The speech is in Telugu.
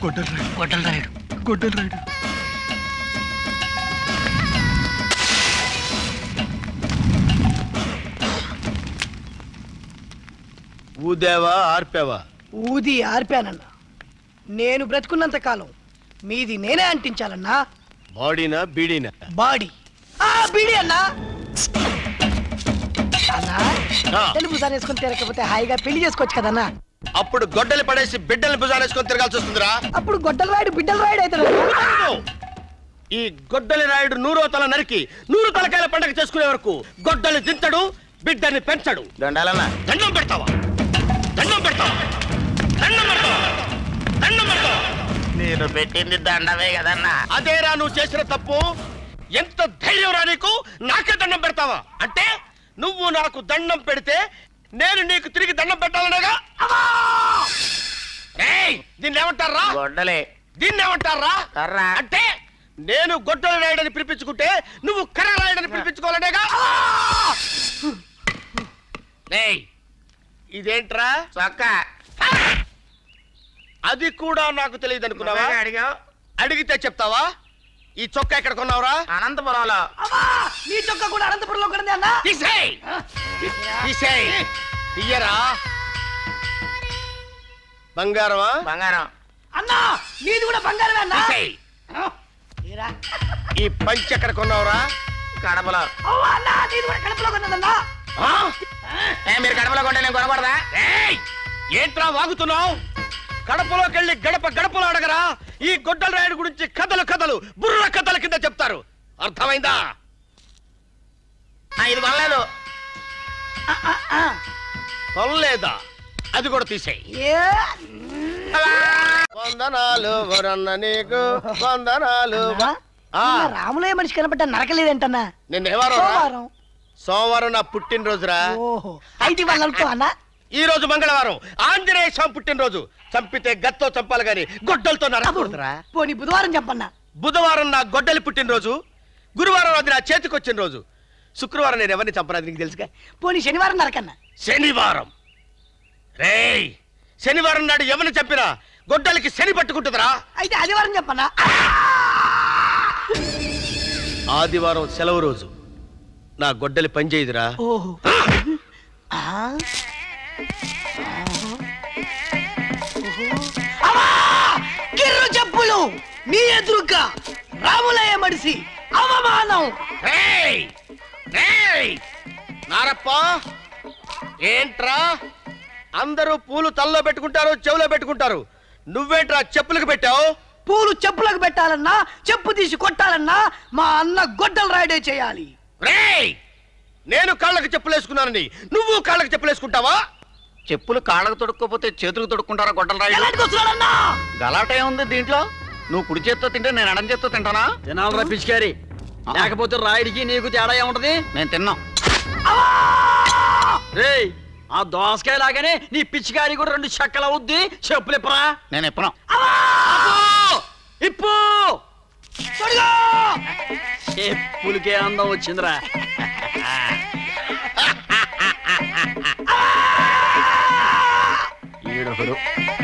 గొడ్డలు రాయుడు గొడ్డల రాయుడు గొడ్డలు రాయుడు ఊదేవా ఆర్పేవా ఊది ఆర్పానన్నా నేను బ్రతుకున్నంత కాలం మీది నేనే అంటించాలన్నా బాడీనా బీడీనా బాడీ ఆ బీడి అన్నా అన్నా ఆ. తెలుగు సార్ వేసుకుని తిరగకపోతే హాయిగా పెళ్లి చేసుకోవచ్చు కదన్నా అప్పుడు గొడ్డలి పడేసి బిడ్డల్ని భుజాలేసుకొని తిరగాల్సి వస్తుందిరా అప్పుడు గొడ్డల రాయుడు బిడ్డల రాయుడు అవుతాడు ఈ గొడ్డలి రాయుడు నూరో తల నరికి నూరు తలకాయల పండగ చేసుకునే వరకు గొడ్డలి దించడు బిడ్డని పెంచడు దండాలన్నా దండం పెడతావా దండం పెడతావా దండం పెడతావా దండం పెడతావా నేను పెట్టింది దండమే కదన్నా అదేరా నువ్వు చేసిన తప్పు ఎంత ధైర్యం రా నీకు నాకే దండం పెడతావా అంటే నువ్వు నాకు దండం పెడితే నేను నీకు తిరిగి దండం పెట్టాలనేగా అమ్మా! ఏయ్, దీన్ని ఏమంటారా గొడ్డలే దీన్ని ఏమంటారా కర్ర. అంటే నేను గొడ్డల రాయడని పిలిపించుకుంటే నువ్వు కర్ర రాయడని పిలిపించుకోవాలనేగా ఏయ్, ఇదేంట్రా చొక్క అది కూడా నాకు తెలియదు అనుకున్నావా నువ్వేగా అడిగావు అడిగితే చెప్తావా ఈ చొక్కా ఎక్కడ కొన్నావురా అనంతపురంలో అమ్మా నీ చొక్క కూడా అనంతపురంలో కొన్నది అన్నా తీసేయ్ తీసేయ్ తీయరా బంగారమా బంగారం అన్నా నీది కూడా బంగారమే అన్నా తీసేయ్ ఏరా. ఈ పంచ్ ఎక్కడ కొన్నావురా కడపలో అవ్వ అన్నా నీది కూడా కడుపులో కొన్నదన్నా ఆ? ఏ మీరు కడపలో కొంటే నేను కొనకూడదా ఏయ్! ఏంట్రా వాగుతున్నావు గడపలోకి వెళ్ళి గడప గడపలో అడగరా ఈ గొడ్డల రాయుడు గురించి కథలు కథలు బుర్ర కథల కింద చెప్తారు అర్థమైందా ఆ, ఇది కొనలేదు కొనలేదా అది కూడా తీసేయ్ ఏ వందనాలు వరన్న నీకు వందనాలు అన్నా, ఆ. నిన్న రాములయ్య మనిషి కనబడ్డా నరకలేదంటన్నా నిన్న ఏ వారం రా? సోమవారం సోమవారం నా పుట్టినరోజురా ఓహో అయితే ఇవాళ నలుపుతావా అన్నా ఈ రోజు మంగళవారం ఆంజనేయ స్వామి పుట్టినరోజు చంపితే గత్తో చంపాలి గాని గొడ్డలతో నరకూడదురా పోనీ బుధవారం చెప్పన్నా బుధవారం నా గొడ్డలి పుట్టినరోజు గురువారం అది నా చేతికి వచ్చిన రోజు శుక్రవారం నేను ఎవరిని చంపరాదు నీకు తెలుసుగా పోనీ శనివారం నరకన్నా శనివారం రేయ్ శనివారం నాడు ఎవరిని చంపినా గొడ్డలికి శని పట్టుకుంటుందిరా అయితే ఆదివారం చెప్పన్నా ఆదివారం సెలవు రోజు నా గొడ్డలి పనిచేయదురా ఓహో ఆ? అమ్మా! కిర్రు చెప్పులు మీ ఎదురుగా రాములయ్య మడిసి అవమానం రేయ్! రేయ్! నారప్ప ఏంట్రా అందరూ పూలు తల్లో పెట్టుకుంటారు చెవులో పెట్టుకుంటారు నువ్వేంట్రా చెప్పులకు పెట్టావు పూలు చెప్పులకు పెట్టాలన్నా చెప్పు తీసి కొట్టాలన్నా మా అన్న గొడ్డలు రాయుడే చేయాలి రేయ్ నేను కాళ్ళకి చెప్పులేసుకున్నానని నువ్వు కాళ్ళకి చెప్పులేసుకుంటావా చెప్పులు కాళ్ళకు తొడుక్కోపోతే చేతులకు తొడుక్కుంటారా గొడ్డల రాయుడు ఎలాంటికి వస్తున్నాడన్నా గలాట ఏముంది దీంట్లో నువ్వు కుడి చేత్తో తింటే నేను ఎడం చేత్తో తింటానా తినాలరా పిచికారి లేకపోతే రాయుడికి నీకు తేడా ఏముంటది నేను తిన్నాం రేయ్ ఆ దోసకాయ లాగానే నీ పిచ్చికారి కూడా రెండు చెక్కలు అవుద్ది చెప్పులు ఇప్పరా నేను ఎప్పను ఇప్పు చెప్పులకే అందం వచ్చిందిరా ఈడొకడు